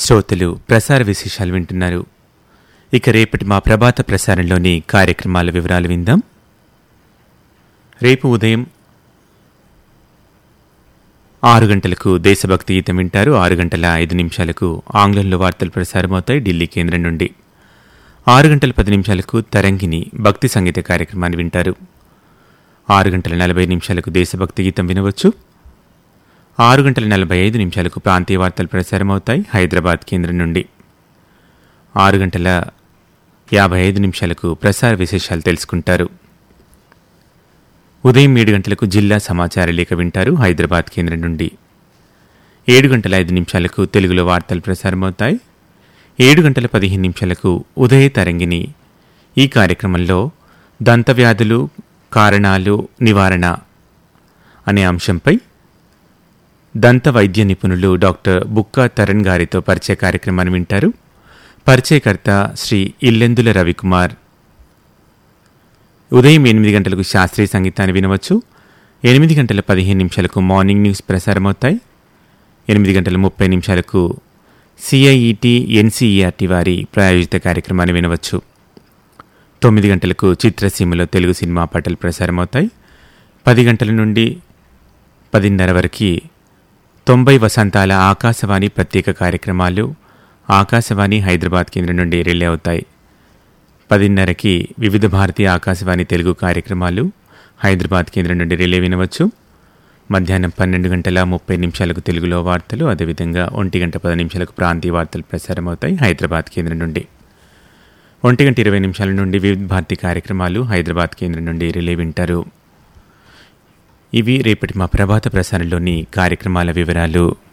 శ్రోతలు ప్రసార విశేషాలు వింటున్నారు ఇక రేపటి మా ప్రభాత ప్రసారంలోని కార్యక్రమాల వివరాలు విందాం రేపు ఉదయం ఆరు గంటలకు దేశభక్తి గీతం వింటారు ఆరు గంటల ఐదు నిమిషాలకు ఆంగ్లంలో వార్తలు ప్రసారమవుతాయి ఢిల్లీ కేంద్రం నుండి ఆరు గంటల పది నిమిషాలకు తరంగిణి భక్తి సంగీత కార్యక్రమాన్ని వింటారు ఆరు గంటల నలభై నిమిషాలకు దేశభక్తి గీతం వినవచ్చు ఆరు గంటల నలభై ఐదు నిమిషాలకు ప్రాంతీయ వార్తలు ప్రసారమవుతాయి హైదరాబాద్ కేంద్రం నుండి ఆరు గంటల యాభై ఐదు నిమిషాలకు ప్రసార విశేషాలు తెలుసుకుంటారు ఉదయం ఏడు గంటలకు జిల్లా సమాచార లేఖ వింటారు హైదరాబాద్ కేంద్రం నుండి ఏడు గంటల ఐదు నిమిషాలకు తెలుగులో వార్తలు ప్రసారమవుతాయి ఏడు గంటల పదిహేను నిమిషాలకు ఉదయ తరంగిణి ఈ కార్యక్రమంలో దంతవ్యాధులు కారణాలు నివారణ అనే అంశంపై దంత వైద్య నిపుణులు డాక్టర్ బుక్కా తరణ్ గారితో పరిచయ కార్యక్రమాన్ని వింటారు పరిచయకర్త శ్రీ ఇల్లెందుల రవికుమార్ ఉదయం ఎనిమిది గంటలకు శాస్త్రీయ సంగీతాన్ని వినవచ్చు ఎనిమిది గంటల పదిహేను నిమిషాలకు మార్నింగ్ న్యూస్ ప్రసారమవుతాయి ఎనిమిది గంటల ముప్పై నిమిషాలకు సిఐఈటి ఎన్సీఈఆర్టీ వారి ప్రాయోజిత కార్యక్రమాన్ని వినవచ్చు తొమ్మిది గంటలకు చిత్రసీమలో తెలుగు సినిమా పాటలు ప్రసారమవుతాయి పది గంటల నుండి పదిన్నర వరకు తొంభై వసంతాల ఆకాశవాణి ప్రత్యేక కార్యక్రమాలు ఆకాశవాణి హైదరాబాద్ కేంద్రం నుండి రిలే అవుతాయి పదిన్నరకి వివిధ భారతీయ ఆకాశవాణి తెలుగు కార్యక్రమాలు హైదరాబాద్ కేంద్రం నుండి రిలే వినవచ్చు మధ్యాహ్నం పన్నెండు గంటల ముప్పై నిమిషాలకు తెలుగులో వార్తలు అదేవిధంగా ఒంటి గంట పది నిమిషాలకు ప్రాంతీయ వార్తలు ప్రసారమవుతాయి హైదరాబాద్ కేంద్రం నుండి ఒంటి గంట ఇరవై నిమిషాల నుండి వివిధ భారతి కార్యక్రమాలు హైదరాబాద్ కేంద్రం నుండి రిలే వింటారు ఇవి రేపటి మా ప్రభాత ప్రసారంలోని కార్యక్రమాల వివరాలు